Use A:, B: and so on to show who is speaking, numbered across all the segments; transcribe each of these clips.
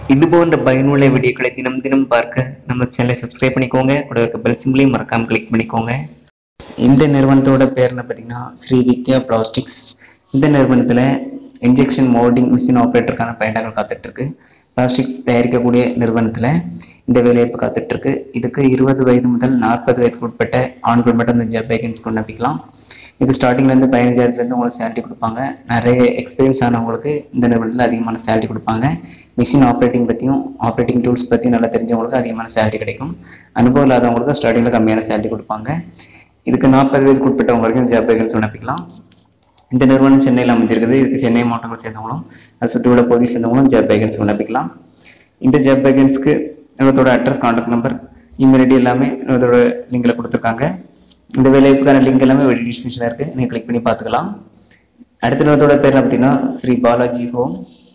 A: இது போன்ற பயனுள்ள வீடியோக்களை தினம் தினம் பார்க்க நம்ம சேனலை சப்ஸ்கிரைப் பண்ணிக்கோங்க கூட இருக்க பெல் சிம்பிளையும் மறக்காம கிளிக் பண்ணிக்கோங்க இந்த நிறுவனத்தோட பேர் என்ன பார்த்தீங்கன்னா ஸ்ரீ வித்யா பிளாஸ்டிக்ஸ் இந்த நிறுவனத்தில் இன்ஜெக்ஷன் மோல்டிங் மிஷின் ஆப்ரேட்டருக்கான பயணங்கள் காத்துட்ருக்கு பிளாஸ்டிக்ஸ் தயாரிக்கக்கூடிய நிறுவனத்தில் இந்த வேலைவாய்ப்பு காத்துட்ருக்கு இதுக்கு இருபது வயது முதல் நாற்பது வயதுக்கு உட்பட்ட ஆண்கள் மட்டும் இந்த ஜாப் வேகன்ஸ் விண்ணப்பிக்கலாம் இது ஸ்டார்டிங்லேருந்து பதினஞ்சாயிரத்துலேருந்து உங்களுக்கு சேலரி கொடுப்பாங்க நிறைய எக்ஸ்பீரியன்ஸ் ஆனவங்களுக்கு இந்த நிறுவனத்தில் அதிகமான சேலரி கொடுப்பாங்க மிஷின் ஆப்ரேட்டிங் பற்றியும் ஆப்ரேட்டிங் டூல்ஸ் பற்றியும் நல்லா தெரிஞ்சவங்களுக்கு அதிகமான சேலரி கிடைக்கும் அனுபவம் இல்லாதவங்களுக்கு ஸ்டார்டிங்கில் கம்மியான சேலரி கொடுப்பாங்க இதுக்கு நாற்பது வயதுக்கு உட்பட்டவங்க வரைக்கும் ஜாப் வேகன்ஸ் விண்ணப்பிக்கலாம் இந்த நிறுவனம் சென்னையில் அமைஞ்சிருக்குது இதுக்கு சென்னை மாவட்டங்களை சேர்ந்தவங்களும் அது சுற்றி உள்ள பகுதியை சேர்ந்தவங்களும் ஜாப் வேகன்ஸ் விண்ணப்பிக்கலாம் இந்த ஜாப் வேகன்ஸ்க்கு நிறுவனத்தோட address contact number email ID எல்லாமே நிறுவனத்தோட லிங்கில் கொடுத்துருக்காங்க இந்த வேலைவாய்ப்புக்கான லிங்க் எல்லாமே வீடியோ டிஸ்கிரிப்ஷனில் இருக்குது நீங்கள் கிளிக் பண்ணி பார்த்துக்கலாம் அடுத்த நிறுவனத்தோட பேர் என்ன பார்த்தீங்கன்னா ஸ்ரீ பாலாஜி ஹோம்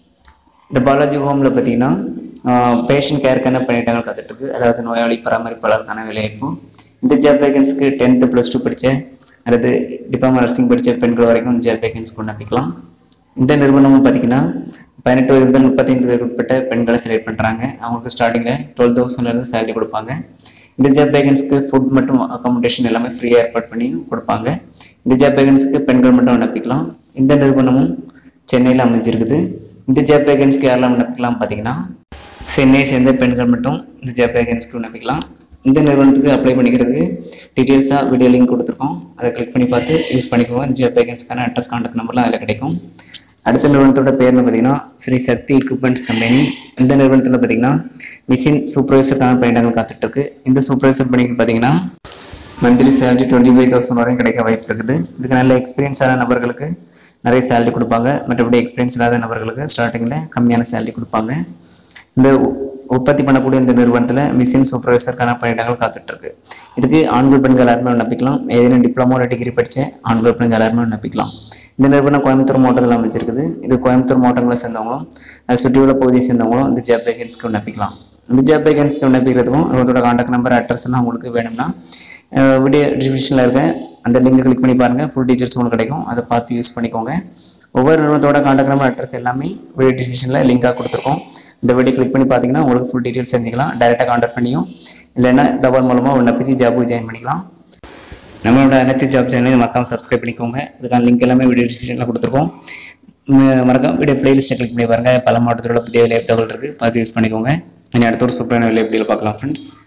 A: இந்த பாலாஜி ஹோமில் பார்த்தீங்கன்னா பேஷண்ட் கேருக்கான பணியிடங்கள் காத்துட்ருக்கு அதாவது நோயாளி பராமரிப்பாளருக்கான வேலைவாய்ப்பு இந்த ஜாப் வேகன்ஸ்க்கு டென்த்து ப்ளஸ் டூ படித்த அல்லது டிப்ளமா நர்சிங் படித்த பெண்கள் வரைக்கும் ஜாப் வேகன்ஸ் விண்ணப்பிக்கலாம் இந்த நிறுவனமும் பார்த்தீங்கன்னா பதினெட்டு வயது முதல் முப்பத்தைந்து வயது உட்பட்ட பெண்களை செலக்ட் பண்ணுறாங்க அவங்களுக்கு ஸ்டார்டிங்கில் டுவெல் தௌசண்ட்லேருந்து சேலரி கொடுப்பாங்க இந்த ஜாப் வேகன்ஸ்க்கு ஃபுட் மற்றும் அக்காமடேஷன் எல்லாமே ஃப்ரீயாக ஏற்பாடு பண்ணி கொடுப்பாங்க இந்த ஜாப் வேகன்ஸ்க்கு பெண்கள் மட்டும் விண்ணப்பிக்கலாம் இந்த நிறுவனமும் சென்னையில் அமைஞ்சிருக்குது இந்த ஜாப் வேகன்ஸ்க்கு யாரெல்லாம் விண்ணப்பிக்கலாம் பார்த்தீங்கன்னா சென்னையை சேர்ந்த பெண்கள் மட்டும் இந்த ஜாப் வேகன்ஸ்க்கு விண்ணப்பிக்கலாம் இந்த நிறுவனத்துக்கு அப்ளை பண்ணிக்கிறதுக்கு டீட்டெயில்ஸாக வீடியோ லிங்க் கொடுத்துருக்கோம் அதை கிளிக் பண்ணி பார்த்து யூஸ் பண்ணிக்கோங்க இந்த ஜாப் வேகன்ஸ்க்கான அட்ரஸ் கான்டாக்ட் நம்பர்லாம் அதில் கிடைக்கும் அடுத்த நிறுவனத்தோட பேர்னு பார்த்தீங்கன்னா ஸ்ரீ சக்தி எக்யூப்மெண்ட்ஸ் கம்பெனி இந்த நிறுவனத்தில் பார்த்தீங்கன்னா மிஷின் சூப்பர்வைசருக்கான பணியிடங்கள் காத்துட்ருக்கு இந்த சூப்பர்வைசர் பணிக்கு பார்த்தீங்கன்னா monthly salary twenty five thousand வரையும் கிடைக்க வாய்ப்பு இருக்குது இதுக்கு நல்ல எக்ஸ்பீரியன்ஸான நபர்களுக்கு நிறைய சேலரி கொடுப்பாங்க மற்றபடி எக்ஸ்பீரியன்ஸ் இல்லாத நபர்களுக்கு ஸ்டார்டிங்கில் கம்மியான சேலரி கொடுப்பாங்க இந்த உ- உற்பத்தி பண்ணக்கூடிய இந்த நிறுவனத்தில் மிஷின் சூப்பர்வைசருக்கான பணியிடங்கள் காத்துட்ருக்கு இதுக்கு ஆண்கள் பெண்கள் எல்லாருமே விண்ணப்பிக்கலாம் ஏதேனும் டிப்ளமோ டிகிரி படித்த ஆண்கள் பெண்கள் எல்லாருமே விண்ணப்பிக்கலாம் இந்த நிறுவனம் கோயம்புத்தூர் மாவட்டத்தில் அமைச்சிருக்குது இது கோயம்புத்தூர் மாவட்டங்களை சேர்ந்தவங்களும் அதை சுற்றியுள்ள பகுதியை சேர்ந்தவங்களும் இந்த ஜாப் வேகன்ஸ்க்கு விண்ணப்பிக்கலாம் இந்த ஜாப் வேகன்ஸ்க்கு விண்ணப்பிக்கிறதுக்கும் இவங்களோட காண்டாக்ட் நம்பர் அட்ரஸ் எல்லாம் உங்களுக்கு வேணும்னா வீடியோ டிஸ்கிரிப்ஷனில் இருக்க அந்த லிங்கை கிளிக் பண்ணி பாருங்கள் ஃபுல் டீட்டெயில்ஸ் உங்களுக்கு கிடைக்கும் அதை பார்த்து யூஸ் பண்ணிக்கோங்க ஒவ்வொரு நிறுவனத்தோட காண்டாக்ட் நம்பர் அட்ரஸ் எல்லாமே வீடியோ டிஸ்கிரிப்ஷனில் லிங்காக கொடுத்துருக்கோம் இந்த வீடியோ கிளிக் பண்ணி பார்த்தீங்கன்னா உங்களுக்கு ஃபுல் டீட்டெயில்ஸ் செஞ்சுக்கலாம் டேரெக்டாக காண்டாக்ட் பண்ணியும் இல்லைன்னா தபால் மூலமாக விண்ணப்பிச்சு ஜாபுக்கு ஜாயின் பண்ணிக்கலாம் நம்மளோட அனைத்து ஜாப் சேனலையும் மறக்காம சப்ஸ்கிரைப் பண்ணிக்கோங்க இதுக்கான லிங்க் எல்லாமே வீடியோ டிஸ்கிரிப்ஷனில் கொடுத்துருக்கோம் ம- மறக்காம வீடியோ பிளேலிஸ்ட்டை கிளிக் பண்ணி பாருங்க பல மாவட்டத்தோட புதிய வேலை தகவல் இருக்குது பார்த்து யூஸ் பண்ணிக்கோங்க இனி அடுத்த ஒரு சூப்பரான வேலை எப்படியில் பார்க்கலாம் ஃப்ரெண்ட்ஸ்